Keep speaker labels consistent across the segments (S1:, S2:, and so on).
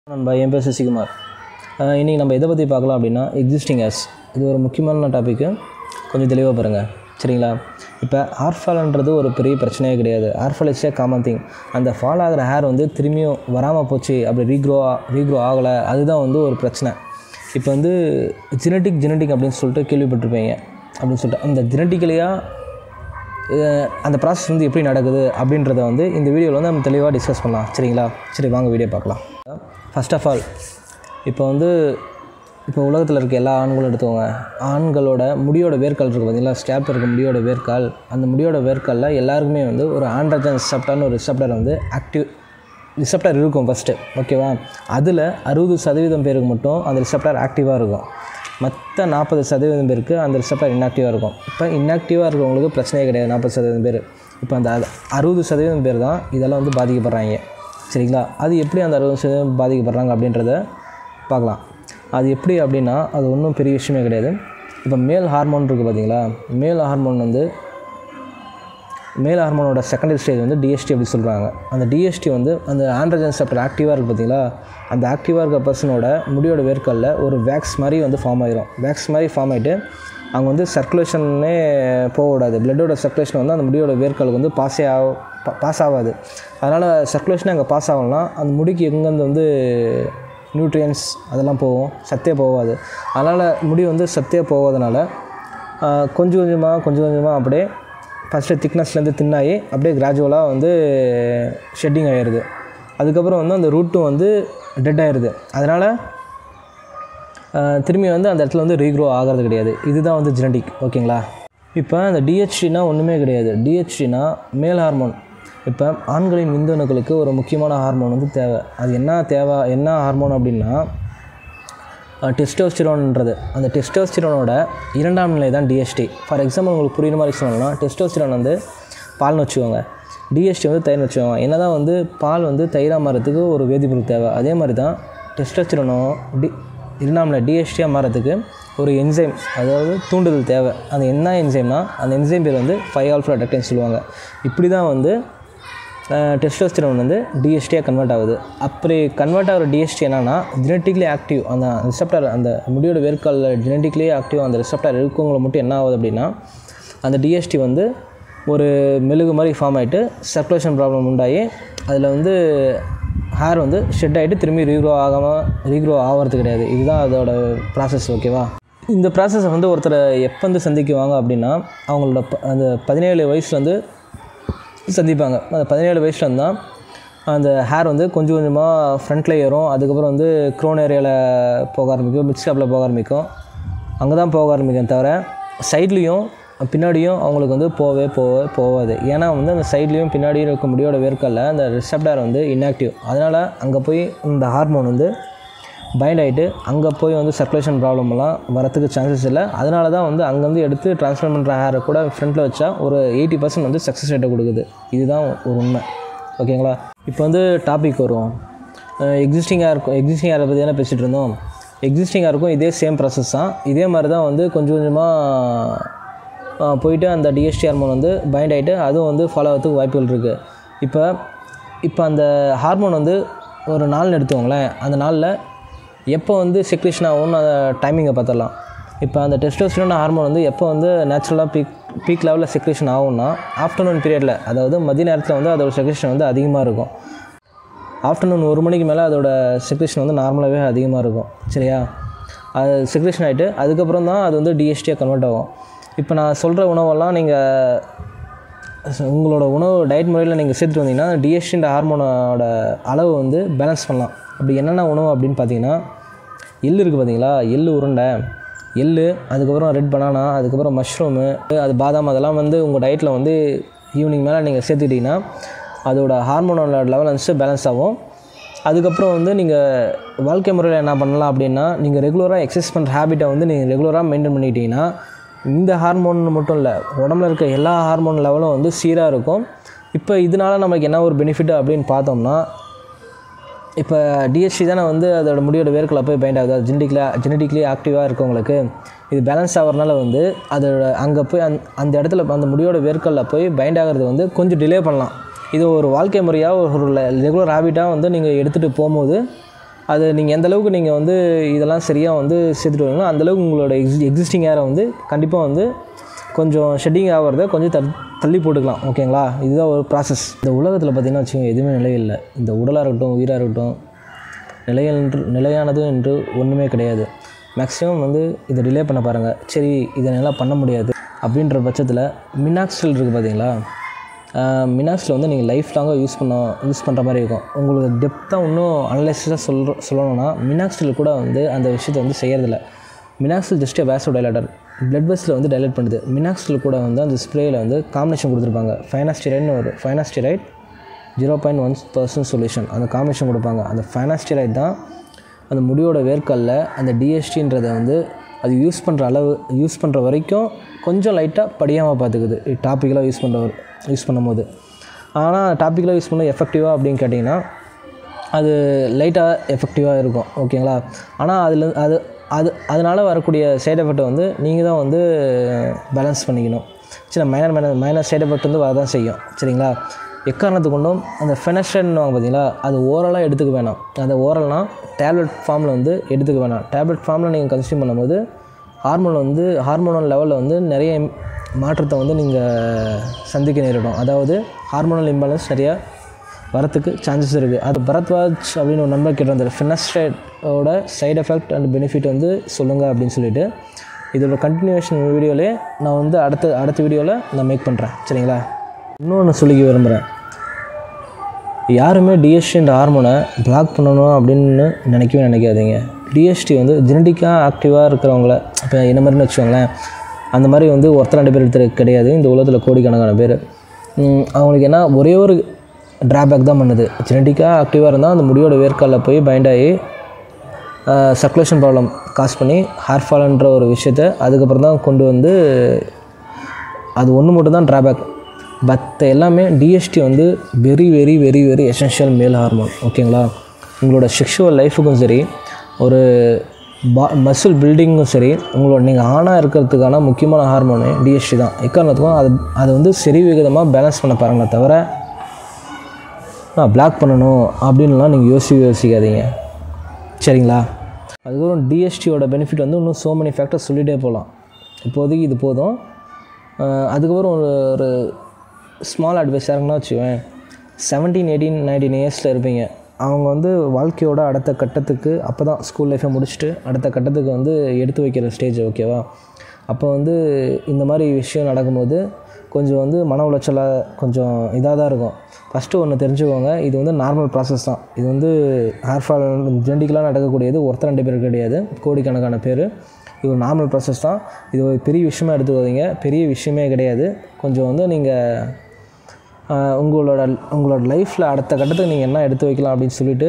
S1: நண்பா என் பேர் சசிகுமார் அஹ் இன்னைக்கு நம்ம எதை பற்றி பார்க்கலாம் அப்படின்னா எக்ஸிஸ்டிங் ஆஸ் இது ஒரு முக்கியமான டாப்பிக்கு கொஞ்சம் தெளிவாக பாருங்கள் சரிங்களா இப்போ ஹேர் ஃபால்ன்றது ஒரு பெரிய பிரச்சனையே கிடையாது hair fall is a common thing அந்த ஃபால் ஆகிற ஹேர் வந்து திரும்பியும் வராமல் போச்சு அப்படி ரீக்ரோ ரீக்ரோ ஆகலை அதுதான் வந்து ஒரு பிரச்சனை இப்போ வந்து ஜெனட்டிக் ஜெனட்டிக் அப்படின்னு சொல்லிட்டு கேள்விப்பட்டிருப்பீங்க அப்படின்னு சொல்லிட்டு அந்த ஜெனட்டிக்கலியாக அஹ் அந்த ப்ராசஸ் வந்து எப்படி நடக்குது அப்படின்றத வந்து இந்த வீடியோவில் வந்து நம்ம தெளிவாக டிஸ்கஸ் பண்ணலாம் சரிங்களா சரி வாங்க வீடியோ பார்க்கலாம் ஃபர்ஸ்ட் ஆஃப் ஆல் இப்போ வந்து இப்போ உலகத்தில் இருக்க எல்லா ஆண்களும் எடுத்துக்கோங்க ஆண்களோட முடியோட வேர்க்கால் இருக்குது பார்த்தீங்களா ஸ்கேப் இருக்க முடியோட வேர்க்கால் அந்த முடியோட வேர்க்காலில் எல்லாருக்குமே வந்து ஒரு ஆண்ட்ரஜன் ரிசப்டார்னு ஒரு ரிசப்டர் வந்து ஆக்டிவ் ரிசப்டர் இருக்கும் ஃபஸ்ட்டு ஓகேவா அதில் அறுபது சதவீதம் பேருக்கு மட்டும் அந்த ரிசப்டர் ஆக்டிவாக இருக்கும் மற்ற நாற்பது சதவீதம் பேருக்கு அந்த ரிசப்டர் இன்ஆக்டிவாக இருக்கும் இப்போ இன்ஆக்டிவாக இருக்கிறவங்களுக்கு பிரச்சனையே கிடையாது நாற்பது சதவீதம் பேர் இப்போ அந்த அது- அறுபது சதவீதம் பேர் தான் இதெல்லாம் வந்து பாதிக்கப்படுறாங்க சரிங்களா அது எப்படி அந்த அறுபது சதவீதம் பாதிக்கப்படுறாங்க அப்படின்றத பார்க்கலாம் அது எப்படி அப்படின்னா அது ஒன்றும் பெரிய விஷயமே கிடையாது இப்போ மேல் ஹார்மோன் இருக்குது பார்த்தீங்களா மேல் ஹார்மோன் வந்து மேல் ஹார்மோனோட செகண்டரி ஸ்டேஜ் வந்து டிஎஸ்டி அப்படி சொல்கிறாங்க அந்த டிஎஸ்டி வந்து அந்த ஆண்ட்ரஜன் செப்டர் ஆக்டிவாக இருக்குது பார்த்தீங்களா அந்த ஆக்டிவாக இருக்க பர்சனோட முடியோட வேர்க்கல்ல ஒரு வேக்ஸ் மாதிரி வந்து ஃபார்ம் ஆயிரும் வேக்ஸ் மாதிரி ஃபார்ம் ஆகிட்டு அங்கே வந்து சர்க்குலேஷனே போக விடாது பிளட்டோட சர்க்குலேஷன் வந்து அந்த முடியோட வேர்க்கலுக்கு வந்து பாஸே ஆக பாஸ் ஆகாது அதனால் சர்க்குலேஷன் அங்கே பாஸ் ஆகணும்னா அந்த முடிக்கு எங்கேருந்து வந்து நியூட்ரியன்ஸ் அதெல்லாம் போகும் சத்தே போகாது அதனால் முடி வந்து சத்தே போகாதனால ஆஹ், கொஞ்சம் கொஞ்சமாக கொஞ்சம் கொஞ்சமாக அப்படியே ஃபஸ்ட்டு திக்னஸ்லேருந்து தின்னாகி அப்படியே கிராஜுவலாக வந்து ஷெட்டிங் ஆகிடுது அதுக்கப்புறம் வந்து அந்த ரூட்டும் வந்து டெட் ஆயிடுது அதனால் திரும்பி வந்து அந்த இடத்துல வந்து ரீக்ரோ ஆகிறது கிடையாது இதுதான் வந்து ஜெனடிக் ஓகேங்களா இப்போ அந்த டிஹெச்டினா ஒன்றுமே கிடையாது டிஹெச்டினா மேல் ஹார்மோன் இப்போ ஆண்களின் விந்தணுக்களுக்கு ஒரு முக்கியமான ஹார்மோன் வந்து தேவை அது என்ன தேவை என்ன ஹார்மோன் அப்படின்னா டெஸ்டோஸ்டிரோன்ன்றது அந்த டெஸ்டோஸ்டிரோனோட இரண்டாம் நிலை தான் டிஎஸ்டி ஃபார் எக்ஸாம்பிள் உங்களுக்கு புரியுற மாதிரி சொல்லணும்னா டெஸ்டோஸ்டிரோன் வந்து பால்னு வச்சுக்கோங்க டிஎஸ்டி வந்து தயிர்னு வச்சுக்கோங்க என்ன தான் வந்து பால் வந்து தயிராக மாறதுக்கு ஒரு வேதிப்பொருள் தேவை அதே மாதிரி தான் டெஸ்டோஸ்டிரோனும் டி இரண்டாம் நிலை டிஎஸ்டியாக மாறதுக்கு ஒரு என்சைம் அதாவது தூண்டுதல் தேவை அந்த என்ன என்சைம்னா அந்த என்சைம் பேர் வந்து ஃபைவ் ஆல்ஃபா டக்டின்னு சொல்லுவாங்க இப்படி தான் வந்து டெஸ்டோஸ்டிரோன் வந்து டிஎஸ்டியாக கன்வெர்ட் ஆகுது அப்படி கன்வெர்ட் ஆகிற டிஎஸ்டி என்னன்னா ஜெனட்டிக்லி ஆக்டிவ் அந்த ரிசப்டர் அந்த முடியோட வேர்க்காலில் ஜெனட்டிக்லி ஆக்டிவ் அந்த ரிசப்டர் இருக்கவங்கள மட்டும் என்ன ஆகுது அப்படின்னா அந்த டிஎஸ்டி வந்து ஒரு மெழுகு மாதிரி ஃபார்ம் ஆகிட்டு சர்க்குலேஷன் ப்ராப்ளம் உண்டாகி அதில் வந்து ஹேர் வந்து ஷெட் ஆகிட்டு திரும்பி ரீக்ரோ ஆகாமல் ரீக்ரோ ஆகிறது கிடையாது இதுதான் அதோட ப்ராசஸ் ஓகேவா இந்த ப்ராசஸை வந்து ஒருத்தரை எப்போ வந்து சந்திக்குவாங்க அப்படின்னா அவங்களோட ப- அந்த பதினேழு வயசுலேருந்து சந்திப்பாங்க அந்த பதினேழு வயசுல இருந்தால் அந்த ஹேர் வந்து கொஞ்சம் கொஞ்சமாக ஃப்ரண்ட்டில் ஏறும் அதுக்கப்புறம் வந்து க்ரோன் ஏரியாவில் போக ஆரம்பிக்கும் மிட் ஸ்டாப்பில் போக ஆரம்பிக்கும் அங்கே தான் போக ஆரம்பிக்கும் தவிர சைட்லேயும் பின்னாடியும் அவங்களுக்கு வந்து போகவே போக போகாது ஏன்னா வந்து அந்த சைட்லேயும் பின்னாடியும் இருக்க முடியோட வேர்க்கல்ல அந்த ரிசப்டார் வந்து இன்ஆக்டிவ் அதனால் அங்கே போய் இந்த ஹார்மோன் வந்து பைண்ட் ஆகிட்டு அங்கே போய் வந்து சர்க்குலேஷன் ப்ராப்ளம்லாம் வரத்துக்கு சான்சஸ் இல்லை அதனால தான் வந்து அங்கேருந்து எடுத்து ட்ரான்ஸ்ஃபர் பண்ணுற ஹேரை கூட ஃப்ரண்ட்டில் வச்சா ஒரு எயிட்டி பர்சன்ட் வந்து சக்ஸஸ் ரேட்டை கொடுக்குது இதுதான் ஒரு உண்மை ஓகேங்களா இப்போ வந்து டாபிக் வரும் எக்ஸிஸ்டிங்காக இருக்கும் எக்ஸிஸ்டிங் ஹேரை பற்றி தானே பேசிகிட்டு இருந்தோம் எக்ஸிஸ்டிங்காக இருக்கும் இதே சேம் ப்ராசஸ் தான் இதே மாதிரி தான் வந்து கொஞ்சம் கொஞ்சமாக போயிட்டு அந்த டிஎஸ்டி ஹார்மோன் வந்து பைண்ட் ஆகிட்டு அதுவும் வந்து ஃபாலோ ஆகிறதுக்கு வாய்ப்புகள் இருக்குது இப்போ இப்போ அந்த ஹார்மோன் வந்து ஒரு நாள்னு எடுத்துக்கோங்களேன் அந்த நாளில் எப்போ வந்து செக்ரேஷன் ஆகும்னு அந்த டைமிங்கை பார்த்துடலாம் இப்போ அந்த டெஸ்டோஸ்டிரோன் ஹார்மோன் வந்து எப்போ வந்து நேச்சுரலாக பீக் பீக் லெவலில் செக்ரேஷன் ஆகும்னா ஆஃப்டர்நூன் பீரியடில் அதாவது மதிய நேரத்தில் வந்து அதோட செக்ரேஷன் வந்து அதிகமாக இருக்கும் ஆஃப்டர்நூன் ஒரு மணிக்கு மேலே அதோட செக்ரேஷன் வந்து நார்மலாகவே அதிகமாக இருக்கும் சரியா அது செக்ரேஷன் ஆகிட்டு அதுக்கப்புறம் தான் அது வந்து டிஎஸ்டியாக கன்வெர்ட் ஆகும் இப்போ நான் சொல்கிற உணவெல்லாம் நீங்கள் உங்களோட உணவு டயட் முறையில் நீங்கள் சேர்த்துட்டு வந்தீங்கன்னா டிஎஸ்டின்ற ஹார்மோனோட அளவு வந்து பேலன்ஸ் பண்ணலாம் அப்படி என்னென்ன உணவு அப்படின்னு பார்த்தீங்கன்னா எள்ளு இருக்குது பார்த்தீங்களா எள்ளு உருண்டை எள்ளு அதுக்கப்புறம் ரெட் பனானா அதுக்கப்புறம் மஷ்ரூமு அது பாதாம் அதெல்லாம் வந்து உங்கள் டயட்டில் வந்து ஈவினிங் மேலே நீங்கள் சேர்த்துக்கிட்டிங்கன்னா அதோட ஹார்மோனோட லெவலன்ஸு பேலன்ஸ் ஆகும் அதுக்கப்புறம் வந்து நீங்கள் வாழ்க்கை முறையில் என்ன பண்ணலாம் அப்படின்னா நீங்கள் ரெகுலராக எக்ஸசைஸ் பண்ணுற ஹேபிட்டை வந்து நீங்கள் ரெகுலராக மெயின்டைன் பண்ணிக்கிட்டீங்கன்னா இந்த ஹார்மோன் மட்டும் இல்லை உடம்புல இருக்க எல்லா ஹார்மோன் லெவலும் வந்து சீராக இருக்கும் இப்போ இதனால நமக்கு என்ன ஒரு பெனிஃபிட் அப்படின்னு பார்த்தோம்னா இப்போ டிஎஸ்டி தானே வந்து அதோட முடியோட வேர்க்கில் போய் பைண்ட் ஆகுது அது ஜெனடிக்ல ஜெனடிக்லி ஆக்டிவாக இருக்கவங்களுக்கு இது பேலன்ஸ் ஆகிறனால வந்து அதோட அங்கே போய் அந் அந்த இடத்துல அந்த முடியோட வேர்க்கல்ல போய் பைண்ட் ஆகிறது வந்து கொஞ்சம் டிலே பண்ணலாம் இது ஒரு வாழ்க்கை முறையாக ஒரு ரெகுலர் ஹேபிட்டாக வந்து நீங்கள் எடுத்துகிட்டு போகும்போது அது நீங்கள் எந்த அளவுக்கு நீங்கள் வந்து இதெல்லாம் சரியாக வந்து சேர்த்துட்டு வரீங்களோ அந்தளவுக்கு உங்களோட எக்ஸி எக்ஸிஸ்டிங் ஏரை வந்து கண்டிப்பாக வந்து கொஞ்சம் ஷெட்டிங் ஆகிறத கொஞ்சம் தள் தள்ளி போட்டுக்கலாம் ஓகேங்களா இதுதான் ஒரு ப்ராசஸ் இந்த உலகத்தில் பார்த்திங்கன்னா வச்சுக்கோங்க எதுவுமே நிலை இல்லை இந்த உடலாக இருக்கட்டும் உயிராக இருக்கட்டும் நிலையன்று நிலையானது என்று ஒன்றுமே கிடையாது மேக்ஸிமம் வந்து இதை டிலே பண்ண பாருங்கள் சரி இதை நல்லா பண்ண முடியாது அப்படின்ற பட்சத்தில் மினாக்ஸ்டில் இருக்குது பார்த்தீங்களா மினாக்ஸில் வந்து நீங்கள் லைஃப் லாங்காக யூஸ் பண்ண யூஸ் பண்ணுற மாதிரி இருக்கும் உங்களுக்கு டெப்த்தாக இன்னும் அனலைஸாக சொல்கிற சொல்லணும்னா மினாக்ஸ்டில் கூட வந்து அந்த விஷயத்தை வந்து செய்யறதில்ல மினாக்சில் ஜஸ்ட் வேசோ டைலேட்டர் பிளட் வெஸ்ட்டில் வந்து டைலேட் பண்ணுது மினாக்சில் கூட வந்து அந்த ஸ்ப்ரேயில் வந்து காம்பினேஷன் கொடுத்துருப்பாங்க ஃபைனாஸ்டிரைட்னு ஒரு finasteride zero point one percent solution அந்த காம்பினேஷன் கொடுப்பாங்க அந்த ஃபைனாஸ்டிரைட் தான் அந்த முடியோட வேர்க்கல்ல அந்த டிஎஸ்டின்றதை வந்து அது யூஸ் பண்ணுற அளவு யூஸ் பண்ணுற வரைக்கும் கொஞ்சம் லைட்டாக படியாமல் பார்த்துக்குது டாப்பிக்கலாக யூஸ் பண்ணுற யூஸ் பண்ணும்போது ஆனால் டாப்பிக்கலாக யூஸ் பண்ண எஃபெக்டிவாக அப்படின்னு கேட்டிங்கன்னா அது லைட்டாக எஃபெக்டிவாக இருக்கும் ஓகேங்களா ஆனால் அதில் அது அது அதனால் வரக்கூடிய சைடு எஃபெக்ட்டை வந்து நீங்கள் தான் வந்து பேலன்ஸ் பண்ணிக்கணும் சரி minor minor minor side effect வந்து வரதான் செய்யும் சரிங்களா எக்காரணத்து கொண்டும் அந்த ஃபெனஸ்டன் வாங்க பார்த்தீங்களா அது ஓரலாக எடுத்துக்க வேணாம் அந்த ஓரல்னால் டேப்லெட் ஃபார்மில் வந்து எடுத்துக்க வேணாம் டேப்லெட் ஃபார்மில் நீங்கள் கன்சியூம் பண்ணும்போது ஹார்மோன் வந்து ஹார்மோனல் லெவலில் வந்து நிறைய மாற்றத்தை வந்து நீங்கள் சந்திக்க நேரிடும் அதாவது ஹார்மோனல் இம்பேலன்ஸ் நிறையா வரத்துக்கு சான்சஸ் இருக்குது அது பரத்வாஜ் அப்படின்னு ஒரு நம்பர் கேட்டிருந்தார் ஃபினஸ்ட்ரேட்டோட சைடு எஃபெக்ட் அண்ட் பெனிஃபிட் வந்து சொல்லுங்கள் அப்படின்னு சொல்லிட்டு இதோட கண்டினியூஷன் வீடியோலே நான் வந்து அடுத்த அடுத்த வீடியோவில் நான் மேக் பண்ணுறேன் சரிங்களா இன்னொன்று சொல்லிக்க விரும்புகிறேன் யாருமே டிஎஸ்டின்ற ஹார்மோனை பிளாக் பண்ணணும் அப்படின்னு நினைக்கவே நினைக்காதீங்க டிஎஸ்டி வந்து ஜெனட்டிக்காக ஆக்டிவாக இருக்கிறவங்கள இப்போ என்ன மாதிரின்னு வச்சுக்கோங்களேன் அந்த மாதிரி வந்து ஒருத்தர் ரெண்டு பேர் எடுத்துறது கிடையாது இந்த உலகத்தில் கோடிக்கணக்கான பேர் உம், அவங்களுக்கு என்ன ஒரே ஒரு ட்ராபேக் தான் பண்ணுது ஜெனட்டிக்காக ஆக்டிவாக இருந்தால் அந்த முடியோட வேர்க்காலில் போய் பைண்ட் ஆகி சர்க்குலேஷன் ப்ராப்ளம் காஸ் பண்ணி ஹேர் ஃபால்ன்ற ஒரு விஷயத்த அதுக்கப்புறம் தான் கொண்டு வந்து அது ஒன்று மட்டும் தான் ட்ராபேக் பட் எல்லாமே டிஎஸ்டி வந்து very very very very essential male hormone ஓகேங்களா உங்களோட செக்ஷுவல் லைஃபுக்கும் சரி ஒரு பா மசில் பில்டிங்கும் சரி உங்களோட நீங்கள் ஆணாக இருக்கிறதுக்கான முக்கியமான ஹார்மோனு டிஎஸ்டி தான் எக்காரணத்துக்கும் அது அதை வந்து சரி விகிதமாக பேலன்ஸ் பண்ண பாருங்களே தவிர நான் பிளாக் பண்ணணும் அப்படின்லாம் நீங்கள் யோசி யோசிக்காதீங்க சரிங்களா அதுக்கப்புறம் டிஎஸ்டியோட பெனிஃபிட் வந்து இன்னும் so many ஃபேக்டர்ஸ் சொல்லிகிட்டே போகலாம் இப்போதைக்கு இது போதும் அஹ் அதுக்கப்புறம் ஒரு ஒரு ஸ்மால் அட்வைஸ் யாருங்கன்னா வச்சுக்குவேன் செவன்டீன் எயிட்டீன் நைன்டீன் இயர்ஸில் இருப்பீங்க அவங்க வந்து வாழ்க்கையோட அடுத்த கட்டத்துக்கு அப்போ தான் ஸ்கூல் லைஃப்பை முடிச்சுட்டு அடுத்த கட்டத்துக்கு வந்து எடுத்து வைக்கிற ஸ்டேஜ் ஓகேவா அப்போ வந்து இந்த மாதிரி விஷயம் நடக்கும்போது கொஞ்சம் வந்து மன உளைச்சலாக கொஞ்சம் இதாக தான் இருக்கும் ஃபஸ்ட்டு ஒன்று தெரிஞ்சுக்கோங்க இது வந்து நார்மல் ப்ராசஸ் தான் இது வந்து ஹேர் ஃபால் ஜெனடிக்கலாக நடக்கக்கூடியது ஒருத்தர் ரெண்டு பேர் கிடையாது கோடிக்கணக்கான பேர் இது ஒரு நார்மல் ப்ராசஸ் தான் இது ஒரு பெரிய விஷயமா எடுத்துக்காதீங்க பெரிய விஷயமே கிடையாது கொஞ்சம் வந்து நீங்கள் ஆஹ் உங்களோட உங்களோட லைஃப்பில் அடுத்த கட்டத்துக்கு நீங்கள் என்ன எடுத்து வைக்கலாம் அப்படின்னு சொல்லிட்டு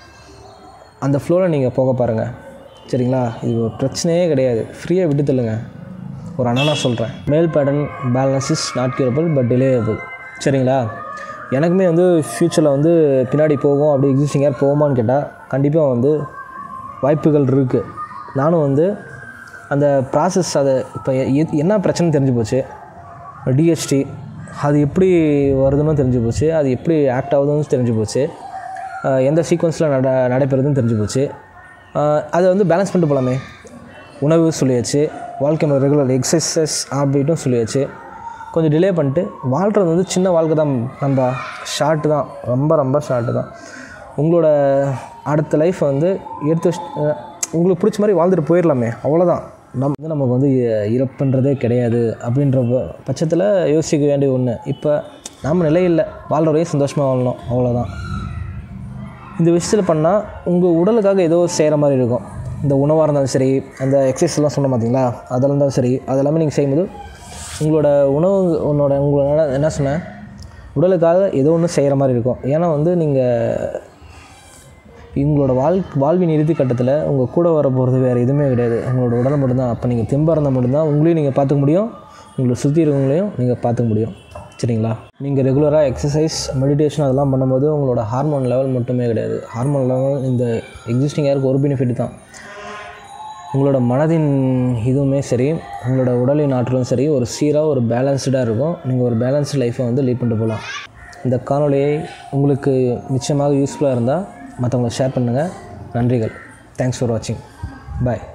S1: அந்த ஃப்ளோவில் நீங்கள் போக பாருங்கள் சரிங்களா இது ஒரு பிரச்சனையே கிடையாது ஃப்ரீயாக விட்டு தள்ளுங்க ஒரு அண்ணனா சொல்கிறேன் male pattern baldness is not curable but delayable சரிங்களா எனக்குமே வந்து ஃப்யூச்சரில் வந்து பின்னாடி போகும் அப்படி எக்ஸிஸ்டிங் யார் போகுமான்னு கேட்டால் கண்டிப்பாக வந்து வாய்ப்புகள் இருக்குது நானும் வந்து அந்த ப்ராசஸ் அதை இப்போ எ- என்ன பிரச்சனை தெரிஞ்சு போச்சு டிஹெச்டி அது எப்படி வருதுன்னு தெரிஞ்சு போச்சு அது எப்படி ஆக்ட் ஆகுதுன்னு தெரிஞ்சு போச்சு அஹ் எந்த சீக்வன்ஸில் நட நடைபெறுதுன்னு தெரிஞ்சு போச்சு அஹ் அதை வந்து பேலன்ஸ் பண்ணிட்டு போகலாமே உணவு சொல்லியாச்சு வாழ்க்கை முறை ரெகுலர் எக்ஸசைசஸ் அப்படின்ட்டும் சொல்லியாச்சு கொஞ்சம் டிலே பண்ணிட்டு வாழ்கிறது வந்து சின்ன வாழ்க்கை தான் நம்ம ஷார்ட்டு தான் ரொம்ப ரொம்ப ஷார்ட்டு தான் உங்களோட அடுத்த லைஃப் வந்து எடுத்து வச்சு- அஹ் உங்களுக்கு பிடிச்ச மாதிரி வாழ்ந்துட்டு போயிடலாமே அவ்வளோதான் நம்ம வந்து நமக்கு வந்து இ- இறப்புன்றதே கிடையாது அப்படின்ற ப- பட்சத்தில் யோசிக்க வேண்டிய ஒன்று இப்போ நம்ம நிலை இல்லை வாழ்கிற வரையும் சந்தோஷமாக வாழணும் அவ்வளோதான் இந்த விஷயத்தில் பண்ணால் உங்கள் உடலுக்காக ஏதோ செய்கிற மாதிரி இருக்கும் இந்த உணவாக இருந்தாலும் சரி அந்த எக்ஸசைஸ்லாம் சொன்ன பார்த்தீங்களா அதெல்லாம் இருந்தாலும் சரி அதெல்லாமே நீங்கள் செய்யும்போது உங்களோட உணவு உன்னோட உங்களோட என்ன- என்ன சொன்னேன் உடலுக்காக ஏதோ ஒன்று செய்கிற மாதிரி இருக்கும் ஏன்னா வந்து நீங்கள் உங்களோட வாழ் வாழ்வின் இறுதி கட்டத்தில் உங்கள் கூட வர போகிறது வேறு எதுவுமே கிடையாது உங்களோட உடல் மட்டும்தான் அப்போ நீங்கள் தெம்பாக இருந்தால் மட்டும்தான் உங்களையும் நீங்கள் பார்த்துக்க முடியும் உங்களை சுற்றி இருக்கவங்களையும் நீங்கள் பார்த்துக்க முடியும் சரிங்களா நீங்கள் ரெகுலராக எக்ஸசைஸ் மெடிடேஷன் அதெல்லாம் பண்ணும்போது உங்களோட ஹார்மோன் லெவல் மட்டுமே கிடையாது ஹார்மோன் லெவல் இந்த எக்ஸிஸ்டிங் யாருக்கு ஒரு பெனிஃபிட் தான் உங்களோட மனதின் இதுவுமே சரி உங்களோட உடலின் ஆற்றலும் சரி ஒரு சீராக ஒரு பேலன்ஸ்டாக இருக்கும் நீங்கள் ஒரு பேலன்ஸ்டு லைஃப்பை வந்து லீட் பண்ணிட்டு போகலாம் இந்த காணொளியை உங்களுக்கு நிச்சயமாக யூஸ்ஃபுல்லாக இருந்தால் மற்றவங்களுக்கு ஷேர் பண்ணுங்கள் நன்றிகள் தேங்க்ஸ் ஃபார் வாட்சிங் பாய்